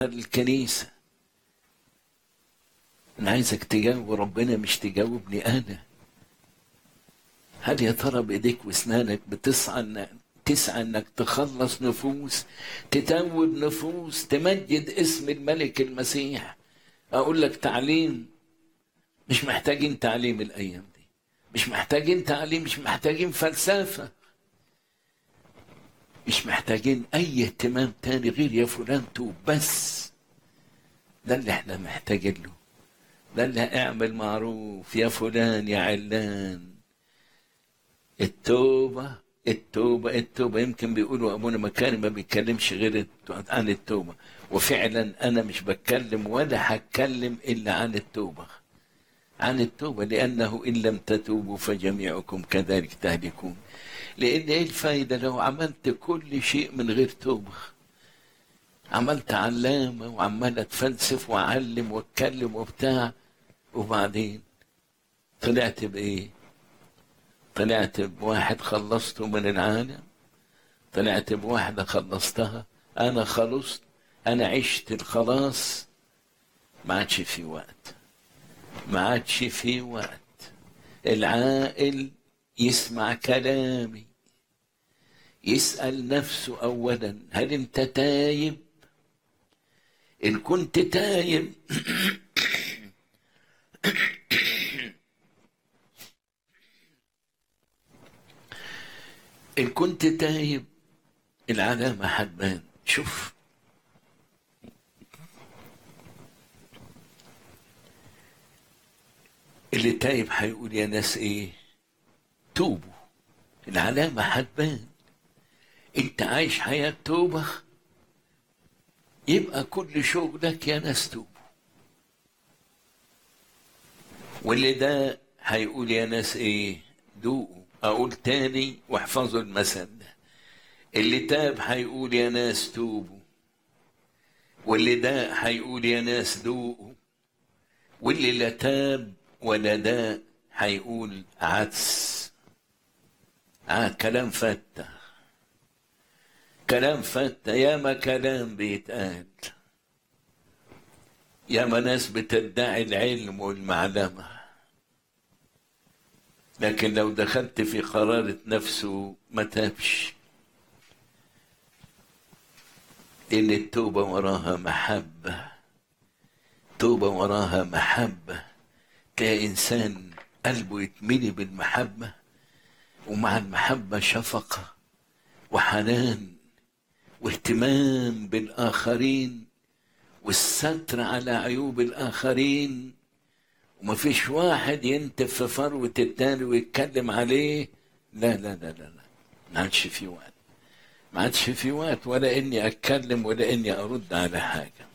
الكنيسة أنا عايزك تجاوب ربنا مش تجاوبني أنا هل يا ترى بإيديك وأسنانك بتسعى إن تسعى إنك تخلص نفوس تتوب نفوس تمجد اسم الملك المسيح أقول لك تعليم مش محتاجين تعليم الأيام دي مش محتاجين تعليم مش محتاجين فلسفة مش محتاجين أي اهتمام تاني غير يا فلان توب بس ده اللي احنا محتاجين له ده اللي اعمل معروف يا فلان يا علان التوبة التوبة التوبة يمكن بيقولوا أبونا مكاني ما بيتكلمش غير عن التوبة وفعلا أنا مش بتكلم ولا هتكلم إلا عن التوبة عن التوبة لأنه إن لم تتوبوا فجميعكم كذلك تهلكون لأن إيه الفايدة لو عملت كل شيء من غير توبة عملت علامة وعمال أتفلسف وأعلم وأتكلم وبتاع وبعدين طلعت بإيه؟ طلعت بواحد خلصته من العالم طلعت بواحدة خلصتها أنا خلصت أنا عشت الخلاص ما عادش في وقت ما عادش في وقت العاقل يسمع كلامي يسأل نفسه أولا هل أنت تايب إن كنت تايب إن كنت تايب العلامة هتبان شوف اللي تايب هيقول يا ناس ايه توبوا العلامة هتبان انت عايش حياة توبة يبقى كل شغلك يا ناس توبوا واللي ده هيقول يا ناس ايه دوقوا اقول تاني واحفظوا المثل ده اللي تاب هيقول يا ناس توبوا واللي ده هيقول يا ناس دوقوا واللي لا تاب ولا ده هيقول عدس آه كلام فتة كلام فتة ياما كلام بيتقال ياما ناس بتدعي العلم والمعلمة لكن لو دخلت في قرارة نفسه ما تابش إن التوبة وراها محبة توبة وراها محبة تلاقي إنسان قلبه يتملي بالمحبة ومع المحبة شفقة وحنان واهتمام بالآخرين والستر على عيوب الآخرين ومفيش واحد ينتف في فروة التاني ويتكلم عليه لا لا لا لا لا ما عادش في وقت ما عادش في وقت ولا إني أتكلم ولا إني أرد على حاجة